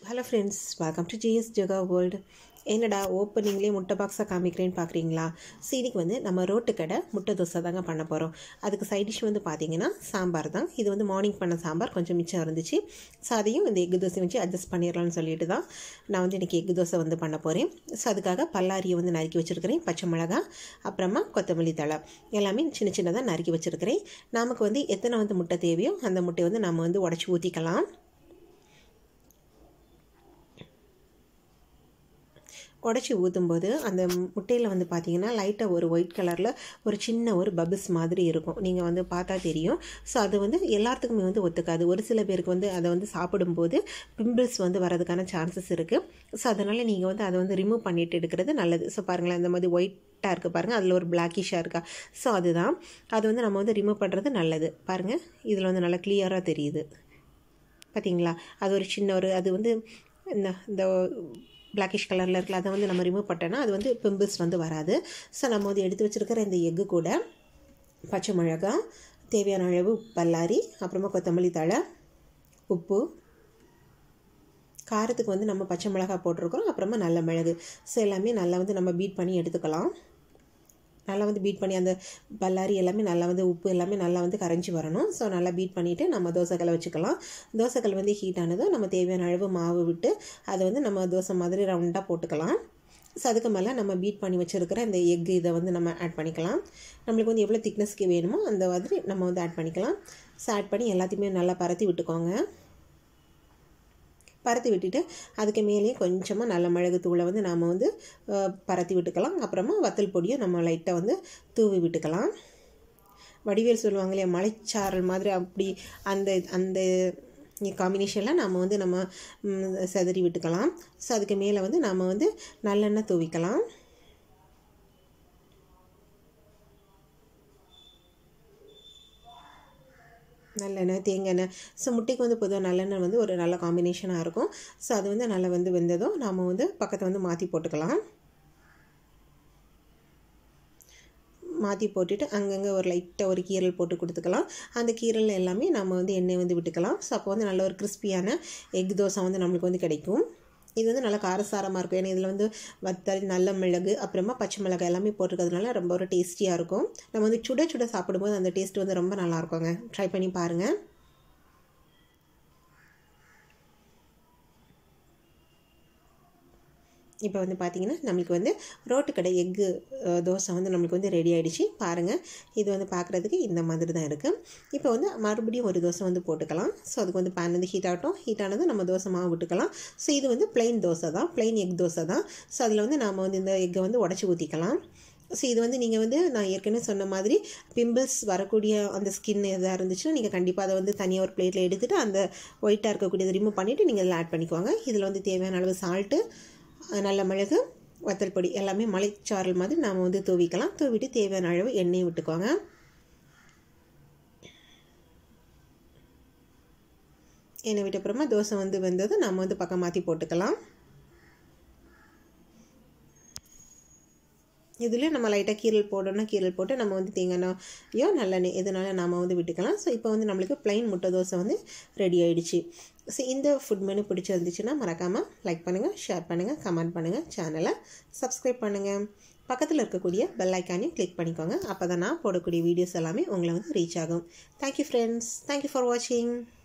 hello friends welcome to GS Jega world என்னடா ஓப்பனிங்லேயே முட்டை பாக்ஸாக காமிக்கிறேன்னு பார்க்குறீங்களா ஸோ இன்னைக்கு வந்து நம்ம ரோட்டு கடை முட்டை தோசை தாங்க பண்ண போகிறோம் அதுக்கு சைட் டிஷ் வந்து பார்த்தீங்கன்னா சாம்பார் தான் இது வந்து மார்னிங் பண்ண சாம்பார் கொஞ்சம் மிச்சம் இருந்துச்சு ஸோ அதையும் இந்த எக்கு தோசை வச்சு அட்ஜஸ்ட் பண்ணிடலாம்னு சொல்லிட்டு தான் நான் வந்து இன்றைக்கி எக்கு தோசை வந்து பண்ண போகிறேன் ஸோ அதுக்காக பல்லாரியை வந்து நறுக்கி வச்சுருக்கிறேன் பச்சை மிளகா அப்புறமா கொத்தமல்லி தழை எல்லாமே சின்ன சின்னதாக நறுக்கி வச்சுருக்கிறேன் நமக்கு வந்து எத்தனை வந்து முட்டை தேவையோ அந்த முட்டையை வந்து நம்ம வந்து உடச்சி ஊற்றிக்கலாம் உடச்சி ஊற்றும்போது அந்த முட்டையில் வந்து பார்த்தீங்கன்னா லைட்டாக ஒரு ஒயிட் கலரில் ஒரு சின்ன ஒரு பபிள்ஸ் மாதிரி இருக்கும் நீங்கள் வந்து பார்த்தா தெரியும் ஸோ அது வந்து எல்லாத்துக்குமே வந்து ஒத்துக்காது ஒரு சில பேருக்கு வந்து அதை வந்து சாப்பிடும்போது பிம்பிள்ஸ் வந்து வரதுக்கான சான்சஸ் இருக்குது ஸோ அதனால் நீங்கள் வந்து அதை வந்து ரிமூவ் பண்ணிட்டு எடுக்கிறது நல்லது ஸோ பாருங்களேன் இந்த மாதிரி ஒயிட்டாக இருக்குது பாருங்கள் அதில் ஒரு பிளாக்கிஷாக இருக்கா ஸோ அதுதான் அது வந்து நம்ம வந்து ரிமூவ் பண்ணுறது நல்லது பாருங்கள் இதில் வந்து நல்லா கிளியராக தெரியுது பார்த்தீங்களா அது ஒரு சின்ன ஒரு அது வந்து இந்த இந்த பிளாக்கிஷ் கலரில் இருக்கல அதை வந்து நம்ம ரிமூவ் பண்ணிட்டோன்னா அது வந்து பிம்பிள்ஸ் வந்து வராது ஸோ நம்ம வந்து எடுத்து வச்சுருக்கிற இந்த எக்கு கூட பச்சை மிளகா தேவையான அளவு பல்லாரி அப்புறமா கொத்தமல்லி தழை உப்பு காரத்துக்கு வந்து நம்ம பச்சை மிளகா போட்டிருக்கிறோம் அப்புறமா நல்ல மிளகு ஸோ எல்லாமே நல்லா வந்து நம்ம பீட் பண்ணி எடுத்துக்கலாம் நல்லா வந்து பீட் பண்ணி அந்த பல்லாரி எல்லாமே நல்லா வந்து உப்பு எல்லாமே நல்லா வந்து கரைஞ்சி வரணும் ஸோ நல்லா பீட் பண்ணிவிட்டு நம்ம தோசைக்கல்லை வச்சுக்கலாம் தோசைக்கல் வந்து ஹீட் ஆனதும் நம்ம தேவையான அளவு மாவு விட்டு அதை வந்து நம்ம தோசை மாதிரி ரவுண்டாக போட்டுக்கலாம் ஸோ அதுக்கு மேலே நம்ம பீட் பண்ணி வச்சுருக்கிற இந்த எக் இதை வந்து நம்ம ஆட் பண்ணிக்கலாம் நம்மளுக்கு வந்து எவ்வளோ திக்னஸ்க்கு வேணுமோ அந்த மாதிரி நம்ம வந்து ஆட் பண்ணிக்கலாம் ஸோ ஆட் பண்ணி எல்லாத்தையுமே நல்லா பரத்தி விட்டுக்கோங்க பரத்தி விட்டுட்டு அதுக்கு மேலேயே கொஞ்சமாக நல்ல மிளகு தூளை வந்து நாம் வந்து பரத்தி விட்டுக்கலாம் அப்புறமா வத்தல் பொடியை நம்ம லைட்டாக வந்து தூவி விட்டுக்கலாம் வடிவேல் சொல்லுவாங்க இல்லையா மலைச்சாரல் மாதிரி அப்படி அந்த அந்த காம்பினேஷனில் நம்ம வந்து நம்ம செதறி விட்டுக்கலாம் ஸோ அதுக்கு மேலே வந்து நம்ம வந்து நல்லெண்ணெய் தூவிக்கலாம் நல்லெண்ணெய் தேங்காய் எண்ணெய் ஸோ முட்டைக்கு வந்து பொதுவாக நல்லெண்ணெய் வந்து ஒரு நல்ல காம்பினேஷனாக இருக்கும் ஸோ அது வந்து நல்லா வந்து வெந்ததும் நாம் வந்து பக்கத்தை வந்து மாற்றி போட்டுக்கலாம் மாற்றி போட்டுட்டு அங்கங்கே ஒரு லைட்டாக ஒரு கீரல் போட்டு கொடுத்துக்கலாம் அந்த கீரல் எல்லாமே நம்ம வந்து எண்ணெய் வந்து விட்டுக்கலாம் ஸோ அப்போ வந்து நல்ல ஒரு கிறிஸ்பியான எக் தோசை வந்து நம்மளுக்கு வந்து கிடைக்கும் இது வந்து நல்லா காரசாரமாக இருக்கும் ஏன்னா இதில் வந்து வத்தல் நல்ல மிளகு அப்புறமா பச்சை மிளகாய் எல்லாமே போட்டிருக்கிறதுனால ரொம்ப ஒரு டேஸ்டியாக இருக்கும் நம்ம வந்து சுட சுட சாப்பிடும்போது அந்த டேஸ்ட் வந்து ரொம்ப நல்லா இருக்குங்க ட்ரை பண்ணி பாருங்கள் இப்போ வந்து பார்த்திங்கன்னா நம்மளுக்கு வந்து ரோட்டு கடை எக்கு தோசை வந்து நம்மளுக்கு வந்து ரெடி ஆகிடுச்சு பாருங்கள் இது வந்து பார்க்குறதுக்கு இந்த மாதிரி தான் இருக்குது இப்போ வந்து மறுபடியும் ஒரு தோசை வந்து போட்டுக்கலாம் ஸோ அதுக்கு வந்து பேன் வந்து ஹீட் ஆகட்டும் ஹீட் ஆனதும் நம்ம தோசை மாவு விட்டுக்கலாம் ஸோ இது வந்து பிளெயின் தோசை தான் பிளெயின் எக் தோசை தான் ஸோ அதில் வந்து நாம் வந்து இந்த எக்கை வந்து உடச்சி ஊற்றிக்கலாம் ஸோ இது வந்து நீங்கள் வந்து நான் ஏற்கனவே சொன்ன மாதிரி பிம்பிள்ஸ் வரக்கூடிய அந்த ஸ்கின் எதாக இருந்துச்சுன்னா நீங்கள் கண்டிப்பாக அதை வந்து தனியாக ஒரு பிளேட்டில் எடுத்துகிட்டு அந்த ஒயிட்டாக இருக்கக்கூடியதை ரிமூவ் பண்ணிவிட்டு நீங்கள் இதில் ஆட் பண்ணிக்குவாங்க இதில் வந்து தேவையான அளவு சால்ட்டு நல்ல மிளகு வத்தல் பொடி எல்லாமே மலைச்சாரல் மாதிரி நாம் வந்து தூவிக்கலாம் தூவிட்டு தேவையான அளவு எண்ணெய் விட்டுக்கோங்க எண்ணெய் விட்ட அப்புறமா தோசை வந்து வெந்ததும் நம்ம வந்து பக்கம் மாற்றி போட்டுக்கலாம் இதில் நம்ம லைட்டாக கீரல் போடணும்னா கீரல் போட்டு நம்ம வந்து தேங்காய்யோ நல்லெண்ணெய் எதுனால நாம் வந்து விட்டுக்கலாம் ஸோ இப்போ வந்து நம்மளுக்கு ப்ளைன் முட்டை தோசை வந்து ரெடி ஆகிடுச்சு ஸோ இந்த ஃபுட் மெனு பிடிச்சிருந்துச்சுன்னா மறக்காமல் லைக் பண்ணுங்கள் ஷேர் பண்ணுங்கள் கமெண்ட் பண்ணுங்கள் சேனலை சப்ஸ்கிரைப் பண்ணுங்கள் பக்கத்தில் இருக்கக்கூடிய பெல் ஐக்கானையும் கிளிக் பண்ணிக்கோங்க அப்போ தான் நான் போடக்கூடிய வீடியோஸ் எல்லாமே உங்களை வந்து ரீச் ஆகும் தேங்க்யூ ஃப்ரெண்ட்ஸ் தேங்க்யூ ஃபார் வாட்சிங்